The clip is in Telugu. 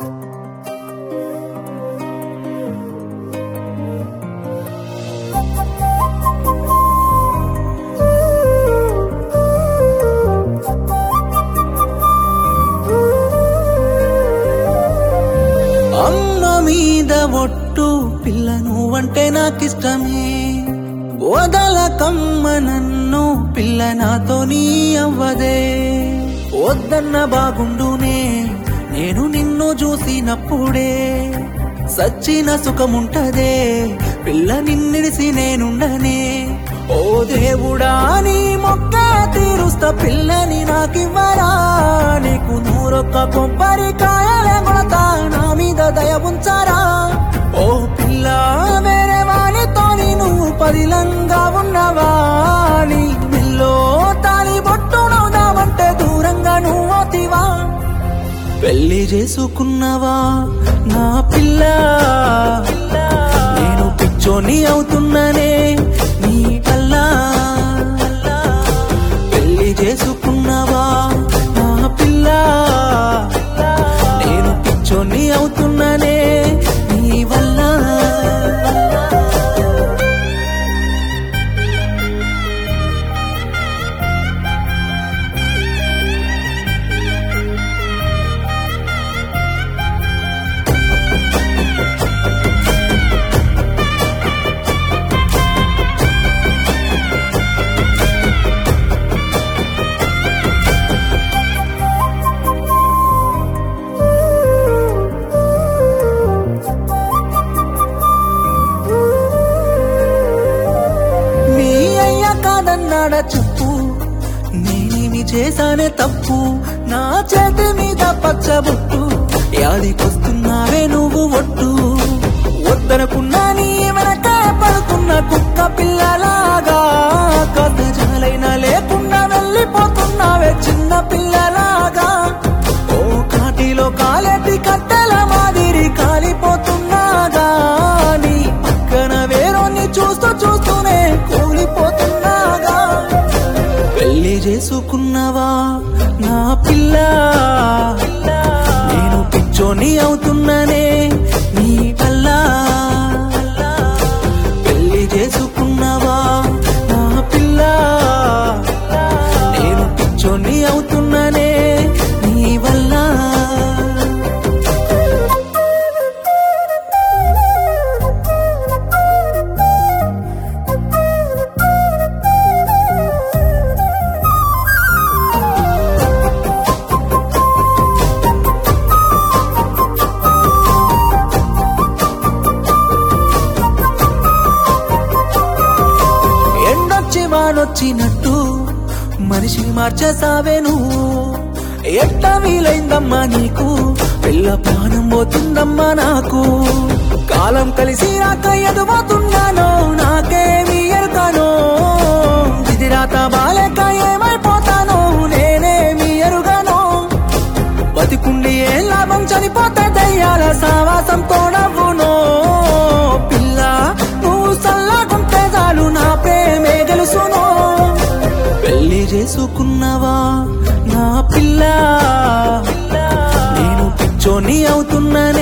అమ్మ మీద ఒట్టు పిల్ల నువ్వంటే నాకిష్టమే వదలకమ్మ నన్ను పిల్ల నాతో నీ అవ్వదే వద్దన్న బాగుండునే నేను నిన్ను చూసినప్పుడే సచ్చిన సుఖముంటదే పిల్ల నిన్నిడిసి నేనుండనే ఓ దేవుడా నీ మొక్క తీరుస్తా పిల్లని నాకివ్వరా నీకు నూరొక్క కొబ్బరికాయలే కొడతా నా మీద దయ ఉంచారా ఓ పిల్ల వేరే వానితోని నువ్వు పదిలంగా ఉన్నవా నీ మిల్లో తాలి బొట్టు నవ్వుదామంటే దూరంగా నువ్వోతివా పెళ్లి చేసుకున్నవా నా పిల్ల నేను పిచ్చోని అవుతున్ననే నీ వల్ల పెళ్లి చేసుకున్నవా నా పిల్ల నేను పిచ్చోని అవుతున్ననే నీ వల్ల మీ అయ్య కాదన్నాడా చెప్పు నేనేమి చేశానే తప్పు నా చేతి మీద పచ్చబొట్టు యాదికొస్తున్నావే నువ్వు ఒట్టు వద్దనుకున్నా నీ వెనక పడుతున్న కుక్క పిల్లలాగా కథ జాలైనా లేకుండా వెళ్ళిపోతున్నావే చిన్న పిల్లలాగా ఓ కాటిలో కాలెట్టి కట్టెల మాదిరి కాలిపోతున్నాగా నీ పక్కన వేరోని చూస్తూ చూస్తూనే కూలిపోతున్నాగా పెళ్లి చేసుకున్నవా నా పిల్ల నేను పిచ్చోని అవుతున్ననే నీ వల్ల పెళ్లి చేసుకున్నవా నా పిల్ల నేను పిచ్చోని అవుతున్ననే నీ వల్ల ఎండొచ్చి వానొచ్చినట్టు మనిషిని మార్చేసావే నువ్వు ఎట్ట వీలైందమ్మా నీకు పిల్ల ప్రాణం పోతుందమ్మా నాకు కాలం కలిసి రాక ఎదుగుతున్నానో నాకేమి ఎరుకనో ఇది రాత బాలేక ఏమైపోతానో నేనేమి ఎరుగనో బతికుండి ఏం లాభం చనిపోతే దయ్యాల సావాసంతో నవ్వునో పిల్ల నువ్వు సల్లాకుంటే చాలు నా ప్రేమే గెలుసునో పెళ్లి చేసుకున్నవా నా పిల్ల నేను పిచ్చోని అవుతున్నా